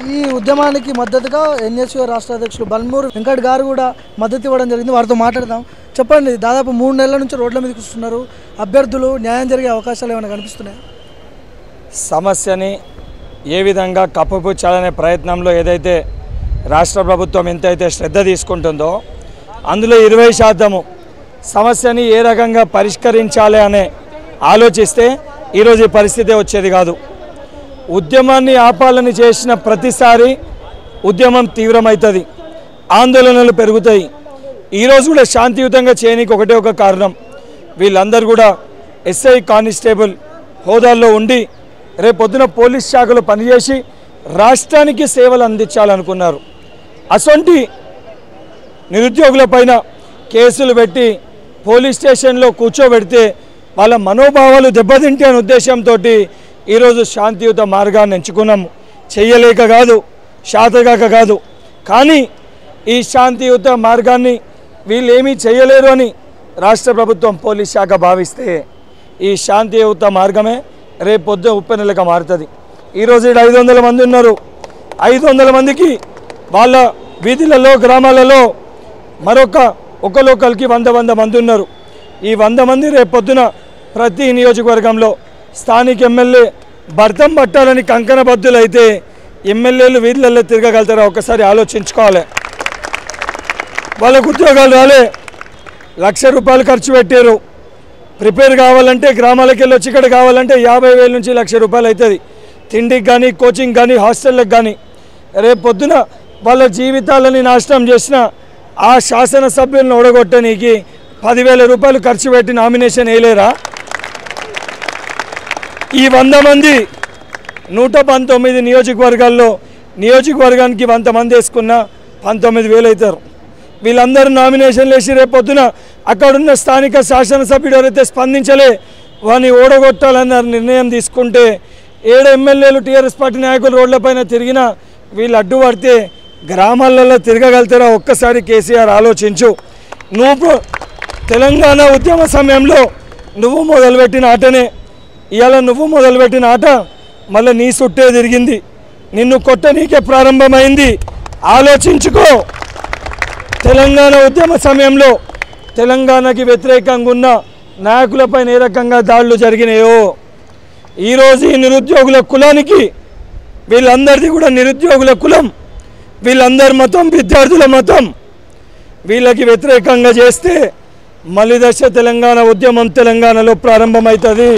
ఈ ఉద్యమానికి మద్దతుగా ఎన్ఎస్యూ రాష్ట్ర అధ్యక్షులు బల్మూరు వెంకట్ గారు కూడా మద్దతు ఇవ్వడం జరిగింది వారితో మాట్లాడదాం చెప్పండి దాదాపు మూడు నెలల నుంచి రోడ్ల మీదకి వస్తున్నారు అభ్యర్థులు న్యాయం జరిగే అవకాశాలు ఏమైనా కనిపిస్తున్నాయి సమస్యని ఏ విధంగా కప్పిపుచ్చాలనే ప్రయత్నంలో ఏదైతే రాష్ట్ర ప్రభుత్వం ఎంతైతే శ్రద్ధ తీసుకుంటుందో అందులో ఇరవై శాతము సమస్యని ఏ రకంగా పరిష్కరించాలి అనే ఆలోచిస్తే ఈరోజు ఈ పరిస్థితి వచ్చేది కాదు ఉద్యమాన్ని ఆపాలని చేసిన ప్రతిసారి ఉద్యమం తీవ్రమవుతుంది ఆందోళనలు పెరుగుతాయి ఈరోజు కూడా శాంతియుతంగా చేయనీకి ఒకటే ఒక కారణం వీళ్ళందరూ కూడా ఎస్ఐ కానిస్టేబుల్ హోదాల్లో ఉండి రేపొద్దున పోలీస్ శాఖలో పనిచేసి రాష్ట్రానికి సేవలు అందించాలనుకున్నారు అసొంటి నిరుద్యోగులపైన కేసులు పెట్టి పోలీస్ స్టేషన్లో కూర్చోబెడితే వాళ్ళ మనోభావాలు దెబ్బతింటే అనే ఉద్దేశంతో ఈరోజు శాంతియుత మార్గాన్ని ఎంచుకున్నాము చెయ్యలేక కాదు శాతగాక కాదు కానీ ఈ శాంతియుత మార్గాన్ని వీళ్ళు ఏమీ చేయలేరు అని రాష్ట్ర ప్రభుత్వం పోలీస్ శాఖ భావిస్తే ఈ శాంతియుత మార్గమే రేపు పొద్దు ఉప్పెనెలక మారుతుంది ఈరోజు ఇక్కడ ఐదు వందల మంది ఉన్నారు ఐదు వందల మందికి వాళ్ళ వీధులలో గ్రామాలలో మరొక ఒక లోకల్కి వంద వంద మంది ఉన్నారు ఈ వంద మంది రేపు పొద్దున ప్రతి నియోజకవర్గంలో స్థానిక ఎమ్మెల్యే భర్తం పట్టాలని కంకణబద్దులైతే ఎమ్మెల్యేలు వీధులలో తిరగగలుగుతారా ఒకసారి ఆలోచించుకోవాలి వాళ్ళకు ఉద్యోగాలు రాలే లక్ష రూపాయలు ఖర్చు పెట్టారు ప్రిపేర్ కావాలంటే గ్రామాలకు వెళ్ళి వచ్చి ఇక్కడ కావాలంటే యాభై వేల నుంచి లక్ష రూపాయలు అవుతుంది తిండికి కానీ కోచింగ్ కానీ హాస్టళ్ళకి కానీ రేపు పొద్దున వాళ్ళ జీవితాలని నాశనం చేసిన ఆ శాసనసభ్యులను ఓడగొట్టనీకి పదివేల రూపాయలు ఖర్చు పెట్టి నామినేషన్ వేయలేరా ఈ వంద మంది నూట పంతొమ్మిది నియోజకవర్గాల్లో నియోజకవర్గానికి వంద మంది వేసుకున్న పంతొమ్మిది వేలు అవుతారు వీళ్ళందరూ నామినేషన్లు వేసి రేపు పొద్దున అక్కడున్న స్థానిక శాసనసభ్యుడు ఎవరైతే స్పందించలే వాని ఓడగొట్టాలన్న నిర్ణయం తీసుకుంటే ఏడు ఎమ్మెల్యేలు టీఆర్ఎస్ పార్టీ నాయకులు రోడ్లపైన తిరిగినా వీళ్ళు అడ్డుపడితే గ్రామాలలో తిరగగలుగుతారా ఒక్కసారి కేసీఆర్ ఆలోచించు నువ్వు ప్ర- తెలంగాణ ఉద్యమ సమయంలో నువ్వు మొదలుపెట్టిన ఆటనే ఇవాళ నువ్వు మొదలుపెట్టిన ఆట మళ్ళీ నీ చుట్టే తిరిగింది నిన్ను కొట్టనీకే ప్రారంభమైంది ఆలోచించుకో తెలంగాణ ఉద్యమ సమయంలో తెలంగాణకి వ్యతిరేకంగా ఉన్న నాయకులపైన ఏ రకంగా దాడులు జరిగినాయో ఈరోజు ఈ నిరుద్యోగుల కులానికి వీళ్ళందరిది కూడా నిరుద్యోగుల కులం వీళ్ళందరి మతం విద్యార్థుల మతం వీళ్ళకి వ్యతిరేకంగా చేస్తే మళ్ళీ దశ తెలంగాణ ఉద్యమం తెలంగాణలో ప్రారంభమవుతుంది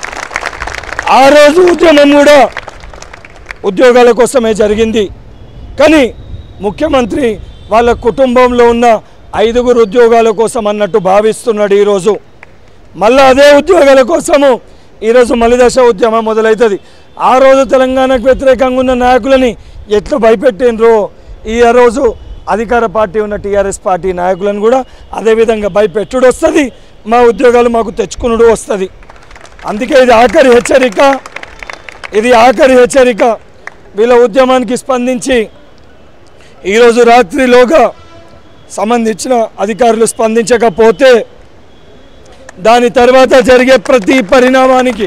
ఆ రోజు ఉద్యమం కూడా ఉద్యోగాల కోసమే జరిగింది కానీ ముఖ్యమంత్రి వాళ్ళ కుటుంబంలో ఉన్న ఐదుగురు ఉద్యోగాల కోసం అన్నట్టు భావిస్తున్నాడు ఈరోజు మళ్ళీ అదే ఉద్యోగాల కోసము ఈరోజు మలిదశ ఉద్యమం మొదలవుతుంది ఆ రోజు తెలంగాణకు వ్యతిరేకంగా ఉన్న నాయకులని ఎట్లా భయపెట్టినరో ఈ రోజు అధికార పార్టీ ఉన్న టీఆర్ఎస్ పార్టీ నాయకులను కూడా అదేవిధంగా భయపెట్టుడు వస్తుంది మా ఉద్యోగాలు మాకు తెచ్చుకునుడు వస్తుంది అందుకే ఇది ఆఖరి హెచ్చరిక ఇది ఆఖరి హెచ్చరిక వీళ్ళ ఉద్యమానికి స్పందించి ఈరోజు రాత్రిలోగా సంబంధించిన అధికారులు స్పందించకపోతే దాని తర్వాత జరిగే ప్రతి పరిణామానికి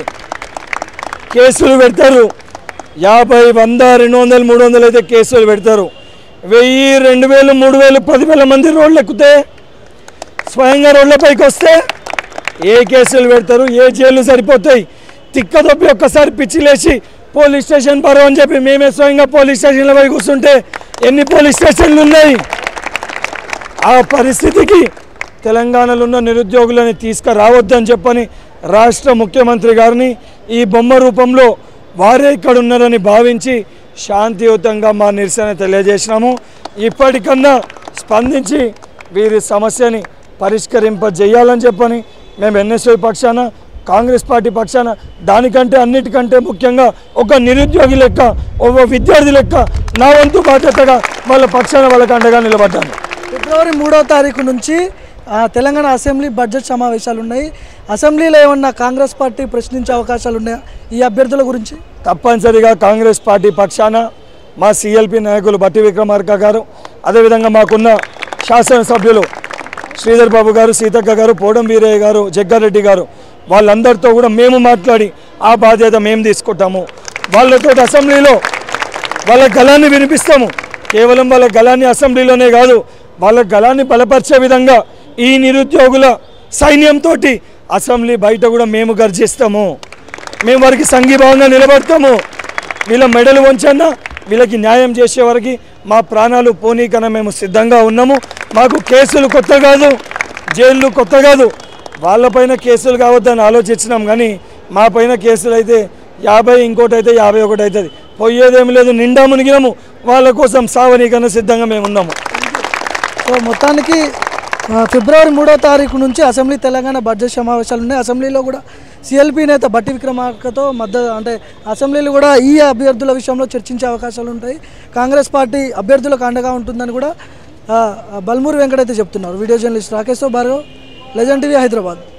కేసులు పెడతారు యాభై వంద రెండు వందలు మూడు వందలు అయితే కేసులు పెడతారు వెయ్యి రెండు వేలు మూడు వేలు పదివేల మంది రోడ్లు ఎక్కితే స్వయంగా రోడ్లపైకి వస్తే ఏ కేసులు పెడతారు ఏ జైలు సరిపోతాయి తిక్కదొప్పి ఒక్కసారి పిచ్చిలేసి పోలీస్ స్టేషన్ పరవ అని చెప్పి మేమే స్వయంగా పోలీస్ స్టేషన్ల పై కూర్చుంటే ఎన్ని పోలీస్ స్టేషన్లు ఉన్నాయి ఆ పరిస్థితికి తెలంగాణలో ఉన్న నిరుద్యోగులని తీసుకురావద్దని చెప్పని రాష్ట్ర ముఖ్యమంత్రి గారిని ఈ బొమ్మ రూపంలో వారే ఇక్కడ ఉన్నారని భావించి శాంతియుతంగా మా నిరసన తెలియజేసినాము ఇప్పటికన్నా స్పందించి వీరి సమస్యని పరిష్కరింపజేయాలని చెప్పని మేము ఎన్ఎస్ఐ పక్షాన కాంగ్రెస్ పార్టీ పక్షాన దానికంటే అన్నిటికంటే ముఖ్యంగా ఒక నిరుద్యోగి లెక్క ఒక విద్యార్థి లెక్క నా వంతు బాధ్యతగా వాళ్ళ పక్షాన వాళ్ళకి అండగా నిలబడ్డాను ఫిబ్రవరి మూడో తారీఖు నుంచి ఆ, తెలంగాణ అసెంబ్లీ బడ్జెట్ సమావేశాలు ఉన్నాయి అసెంబ్లీలో ఏమన్నా కాంగ్రెస్ పార్టీ ప్రశ్నించే అవకాశాలు ఉన్నాయా ఈ అభ్యర్థుల గురించి తప్పనిసరిగా కాంగ్రెస్ పార్టీ పక్షాన మా సిఎల్పి నాయకులు బట్టి విక్రమార్క గారు అదేవిధంగా మాకున్న శాసనసభ్యులు శ్రీధర్ బాబు గారు సీతక్క గారు పోడం వీరయ్య గారు జగ్గారెడ్డి గారు వాళ్ళందరితో కూడా మేము మాట్లాడి ఆ బాధ్యత మేము తీసుకుంటాము వాళ్ళతో అసెంబ్లీలో వాళ్ళ గలాన్ని వినిపిస్తాము కేవలం వాళ్ళ గలాన్ని అసెంబ్లీలోనే కాదు వాళ్ళ గలాన్ని బలపరిచే విధంగా ఈ నిరుద్యోగుల సైన్యంతో అసెంబ్లీ బయట కూడా మేము గర్జిస్తాము మేము వారికి సంఘీభావంగా నిలబడతాము వీళ్ళ మెడలు వంచన్నా వీళ్ళకి న్యాయం చేసే వరకు మా ప్రాణాలు పోనీకన మేము సిద్ధంగా ఉన్నాము మాకు కేసులు కొత్త కాదు జైళ్ళు కొత్త కాదు వాళ్ళపైన కేసులు కావద్దని ఆలోచించినాం కానీ మా పైన కేసులు అయితే యాభై ఇంకోటి అయితే యాభై ఒకటి అవుతుంది పోయేదేమి లేదు నిండా మునిగినాము వాళ్ళ కోసం సావనీకన్నా సిద్ధంగా మేము ఉన్నాము సో మొత్తానికి ఆ, ఫిబ్రవరి మూడో తారీఖు నుంచి అసెంబ్లీ తెలంగాణ బడ్జెట్ సమావేశాలు ఉన్నాయి అసెంబ్లీలో కూడా సిఎల్పి నేత బట్టి విక్రమార్కతో మద్దతు అంటే అసెంబ్లీలో కూడా ఈ అభ్యర్థుల విషయంలో చర్చించే అవకాశాలు ఉంటాయి కాంగ్రెస్ పార్టీ అభ్యర్థులకు అండగా ఉంటుందని కూడా ఆ, బల్మూరి వెంకటైతే చెప్తున్నారు video journalist Rakeshwara Bhargav legend TV Hyderabad